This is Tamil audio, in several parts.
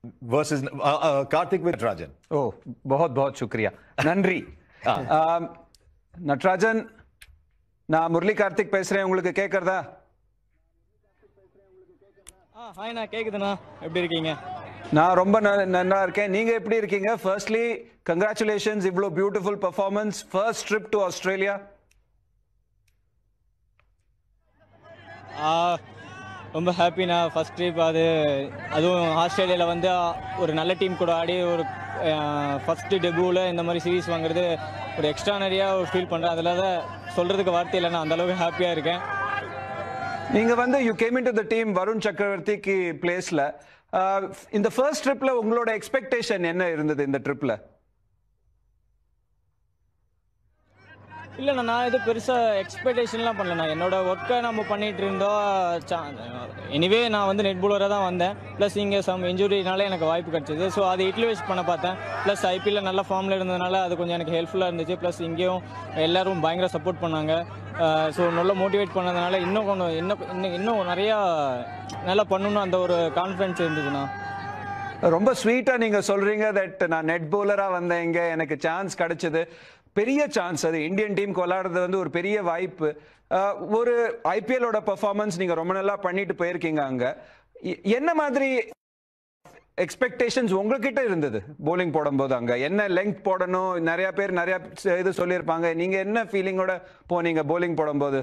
versus uh, uh, Karthik with Rajan. ஓ बहुत बहुत शुक्रिया நன்றி ஆம், நட்ராஜன் நான் முரளி கார்த்திக் பேசுறேன் உங்களுக்கு கேட்கறதா ஆ ஹாய்ண்ணா கேக்குதுண்ணா எப்படி இருக்கீங்க நான் ரொம்ப ந- நல்லா இருக்கேன் நீங்க எப்படி இருக்கீங்க ஃபர்ஸ்ட்லி கங்க்ராச்சுலேஷன்ஸ் இவ்வளோ beautiful performance first trip to Australia ஆ ரொம்ப ஹாப்பிண்ணா ஃபர்ஸ்ட் ட்ரிப் அது அதுவும் ஆஸ்திரேலியாவில் வந்து ஒரு நல்ல டீம் கூட ஆடி ஒரு ஃபஸ்ட்டு டெபியூவில் இந்த மாதிரி சீரீஸ் வாங்குறது ஒரு எக்ஸ்ட்ரானரியாக ஒரு ஃபீல் பண்ணுறேன் அதில் தான் சொல்கிறதுக்கு வார்த்தை இல்லை நான் அந்தளவுக்கு ஹாப்பியாக இருக்கேன் நீங்க வந்து you came in to the team Varun சக்கரவர்த்திக்கு பிளேஸ்ல இந்த ஃபர்ஸ்ட் ட்ரிப்ல உங்களோட எக்ஸ்பெக்டேஷன் என்ன இருந்தது இந்த ட்ரிப்ல இல்லைண்ணா நான் எதுவும் பெருசாக எக்ஸ்பெக்டேஷன்லாம் பண்ணலண்ணா என்னோட ஒர்க்கை நம்ம பண்ணிட்டு இருந்தோம் எனிவே நான் வந்து நெட் bowler-ஆ தான் வந்தேன் ப்ளஸ் இங்கே சம் இன்ஜுரினால எனக்கு வாய்ப்பு கிடச்சிது ஸோ அதை யூட்டிலைஸ் பண்ண பார்த்தேன் ப்ளஸ் ஐபிஎல்ல நல்ல ஃபார்மில் இருந்ததுனால அது கொஞ்சம் எனக்கு ஹெல்ப்ஃபுல்லாக இருந்துச்சு ப்ளஸ் இங்கேயும் எல்லாரும் பயங்கர சப்போர்ட் பண்ணாங்க ஸோ நல்லா மோட்டிவேட் பண்ணதுனால இன்னும் கொஞ்சம் இன்னும் இன்னும் இன்னும் நிறையா நல்லா பண்ணணும்னு அந்த ஒரு கான்ஃபிடன்ஸ் இருந்ததுண்ணா ரொம்ப ஸ்வீட்டா நீங்க சொல்றீங்க தட் நான் நெட் பவுலரா வந்தேன் இங்க எனக்கு சான்ஸ் கிடைச்சது பெரிய சான்ஸ் அது இந்தியன் டீமுக்கு விளையாடுறது வந்து ஒரு பெரிய வாய்ப்பு அஹ், ஒரு ஐபிஎல்லோட பெர்ஃபார்மன்ஸ் நீங்க ரொம்ப நல்லா பண்ணிட்டு போயிருக்கீங்க அங்க எ- என்ன மாதிரி எக்ஸ்பெக்டேஷன்ஸ் உங்ககிட்ட இருந்தது போலிங் போடும்போது அங்க என்ன லெங்க் போடணும் நிறைய பேர் நிறைய இது சொல்லியிருப்பாங்க நீங்க என்ன ஃபீலிங்கோட போனீங்க போலிங் போடும்போது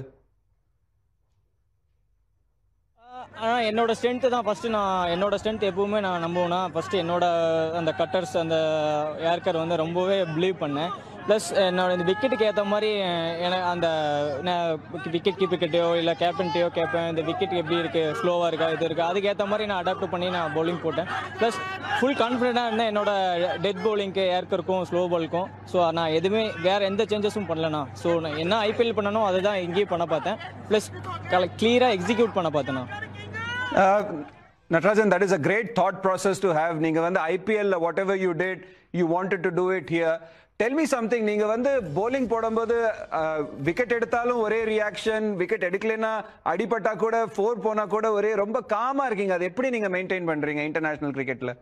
ஆனால் என்னோட ஸ்ட்ரென்த்து தான் ஃபஸ்ட்டு நான் என்னோட ஸ்ட்ரென்த் எப்பவுமே நான் நம்புவேன்னா ஃபஸ்ட்டு என்னோட அந்த கட்டர்ஸ் அந்த ஏர்கர் வந்து ரொம்பவே பிலீவ் பண்ணேன் ப்ளஸ் என்னோட இந்த விக்கெட்டுக்கு ஏற்ற மாதிரி எனக்கு அந்த விக்கெட் கீப்பர்கிட்டயோ இல்லை கேப்டன்ட்டையோ கேட்பேன் இந்த விக்கெட் எப்படி இருக்குது ஸ்லோவாக இருக்கா இது இருக்கா அதுக்கு ஏற்ற மாதிரி நான் அடாப்ட் பண்ணி நான் bowling போட்டேன் ப்ளஸ் ஃபுல் கான்ஃபிடென்ட்டாக இருந்தேன் என்னோட டெத் பவுலிங்க்கு ஏர்க்கருக்கும் ஸ்லோ பாலுக்கும் ஸோ நான் எதுவுமே வேறு எந்த சேஞ்சஸும் பண்ணலண்ணா ஸோ நான் என்ன ஐபிஎல் பண்ணனோ அதுதான் இங்கேயும் பண்ண பார்த்தேன் ப்ளஸ் கிளியராக எக்ஸிக்யூட் பண்ண பார்த்தேண்ணா Uh, Natarajan, that is a great thought process to have. நீங்க வந்து ஐபிஎல்ல whatever you did you wanted to do it here tell me something நீங்க வந்து bowling போடும்போது விக்கெட் எடுத்தாலும் ஒரே ரியாக்ஷன் விக்கெட் எடுக்கலைன்னா அடிபட்டா கூட ஃபோர் போனா கூட ஒரே ரொம்ப காமா இருக்கீங்க அது எப்படி நீங்க மெயின்டைன் பண்றீங்க இன்டர்நேஷனல் கிரிக்கெட்ல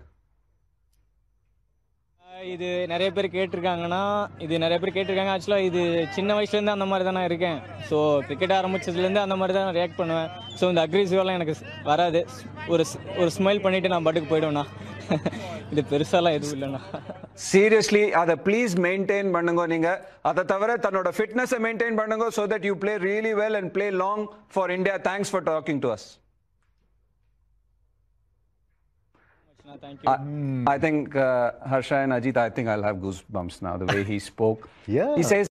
ஆஹ் இது நிறைய பேர் கேட்டிருக்காங்கன்னா இது நிறைய பேர் கேட்டிருக்காங்க ஆக்சுவலாக இது சின்ன வயசுலேருந்து அந்த மாதிரி தான் நான் இருக்கேன் ஸோ கிரிக்கெட் ஆரம்பிச்சதுலேருந்து அந்த மாதிரி தான் ரியாக்ட் பண்ணுவேன் ஸோ இந்த அக்ரெசிவெல்லாம் எனக்கு ஸ்- வராது ஒரு ஸ்- ஒரு ஸ்மைல் பண்ணிவிட்டு நான் பாட்டுக்கு போயிடுவேண்ணா இது பெருசாலாம் எதுவும் இல்லைண்ணா சீரியஸ்லி அதை ப்ளீஸ் மெயின்டைன் பண்ணுங்க நீங்க அதை தவிர தன்னோட ஃபிட்னஸை மெயின்டைன் பண்ணுங்க so that you play really well and play long for India thanks for talking to us thank you I, I think uh, Harsha and Ajit, I think I'll have goosebumps now the way he spoke. Yeah. He says